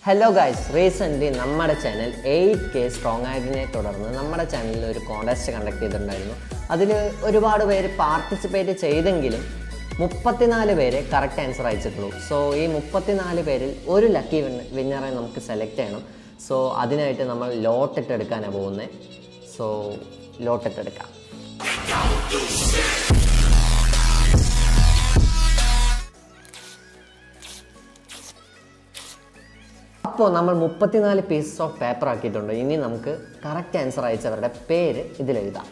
hello guys recently നമ്മുടെ channel eight K strong ആയതിനെ തുടർന്ന് നമ്മുടെ ചാനലിൽ ഒരു കോൺടെസ്റ്റ് കണ്ടക്ട് ചെയ്തിട്ടുണ്ടായിരുന്നു അതിൽ ഒരുപാട് പേര് പാർട്ടിസിപ്പേറ്റ് ചെയ്തെങ്കിലും മുപ്പത്തിനാല് പേര് കറക്റ്റ് ആൻസർ അയച്ചിട്ടുള്ളൂ സോ ഈ മുപ്പത്തിനാല് പേരിൽ ഒരു ലക്കി വിന്നറെ നമുക്ക് സെലക്ട് ചെയ്യണം സോ അതിനായിട്ട് നമ്മൾ ലോട്ടിട്ട് എടുക്കാനാണ് പോകുന്നത് സോ ലോട്ടിട്ട് എടുക്കാം അപ്പോൾ നമ്മൾ മുപ്പത്തിനാല് പീസസ് ഓഫ് പേപ്പർ ആക്കിയിട്ടുണ്ട് ഇനി നമുക്ക് കറക്റ്റ് ആൻസർ അയച്ചവരുടെ പേര് ഇതിലെഴുതാം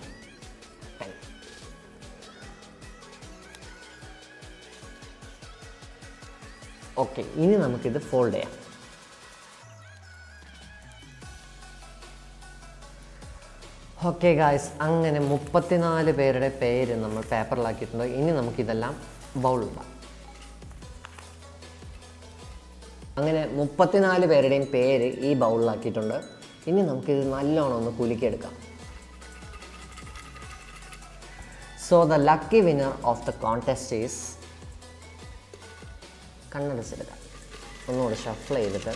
ഓക്കെ ഇനി നമുക്കിത് ഫോൾഡ് ചെയ്യാം ഓക്കെ ഗായ്സ് അങ്ങനെ മുപ്പത്തിനാല് പേരുടെ പേര് നമ്മൾ പേപ്പറിലാക്കിയിട്ടുണ്ട് ഇനി നമുക്കിതെല്ലാം ബൗളിടാം അങ്ങനെ മുപ്പത്തിനാല് പേരുടെയും പേര് ഈ ബൗളിലാക്കിയിട്ടുണ്ട് ഇനി നമുക്കിത് നല്ലോണം ഒന്ന് കുലുക്കിയെടുക്കാം so the lucky winner of the contest is കണ്ണടച്ചെടുക്കാം ഒന്നുകൂടി ഷഫിൾ ചെയ്തിട്ട്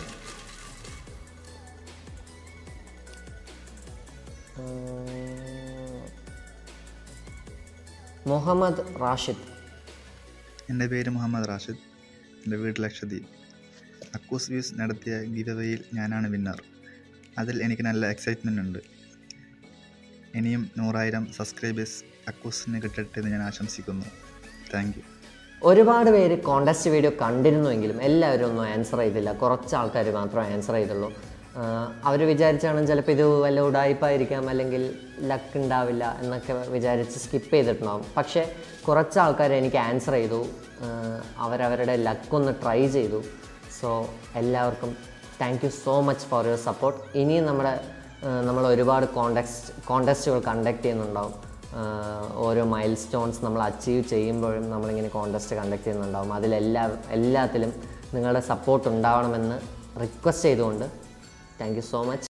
മുഹമ്മദ് റാഷിദ് എൻ്റെ പേര് മുഹമ്മദ് റാഷിദ് എൻ്റെ വീട് ലക്ഷദ്വീപ് അക്കൂസ് വ്യൂസ് നടത്തിയ ഗിവവേയിൽ ഞാനാണ് വിന്നർ അതിൽ എനിക്ക് നല്ല എക്സൈറ്റ്മെൻ്റ് ഉണ്ട് ഇനിയും നൂറായിരം സബ്സ്ക്രൈബേഴ്സ് അക്കൂസിന് കിട്ടട്ടെ എന്ന് ഞാൻ ആശംസിക്കുന്നു താങ്ക് യു ഒരുപാട് പേര് കോണ്ടസ്റ്റ് വീഡിയോ കണ്ടിരുന്നുവെങ്കിലും എല്ലാവരും ഒന്നും ആൻസർ ചെയ്തില്ല കുറച്ച് ആൾക്കാർ മാത്രമേ ആൻസർ ചെയ്തുള്ളൂ അവർ വിചാരിച്ചാണ് ചിലപ്പോൾ ഇത് വല്ല ഉടായ്പായിരിക്കാം അല്ലെങ്കിൽ ലക്ക് ഉണ്ടാവില്ല എന്നൊക്കെ വിചാരിച്ച് സ്കിപ്പ് ചെയ്തിട്ടുണ്ടാവും പക്ഷേ കുറച്ച് ആൾക്കാർ എനിക്ക് ആൻസർ ചെയ്തു ആഹ് അവരവരുടെ ലക്കൊന്ന് ട്രൈ ചെയ്തു സോ എല്ലാവർക്കും thank you so much for your support ഇനിയും നമ്മുടെ ആഹ് നമ്മൾ ഒരുപാട് കോണ്ടക്സ്റ്റ് കോണ്ടസ്റ്റുകൾ കണ്ടക്ട് ചെയ്യുന്നുണ്ടാവും ആഹ് ഓരോ മൈൽ സ്റ്റോൺസ് നമ്മൾ അച്ചീവ് ചെയ്യുമ്പോഴും നമ്മളിങ്ങനെ കോണ്ടസ്റ്റ് കണ്ടക്ട് ചെയ്യുന്നുണ്ടാവും അതിലെല്ലാ എല്ലാത്തിലും നിങ്ങളുടെ സപ്പോർട്ട് ഉണ്ടാവണമെന്ന് റിക്വസ്റ്റ് ചെയ്തുകൊണ്ട് താങ്ക് യു സോ മച്ച്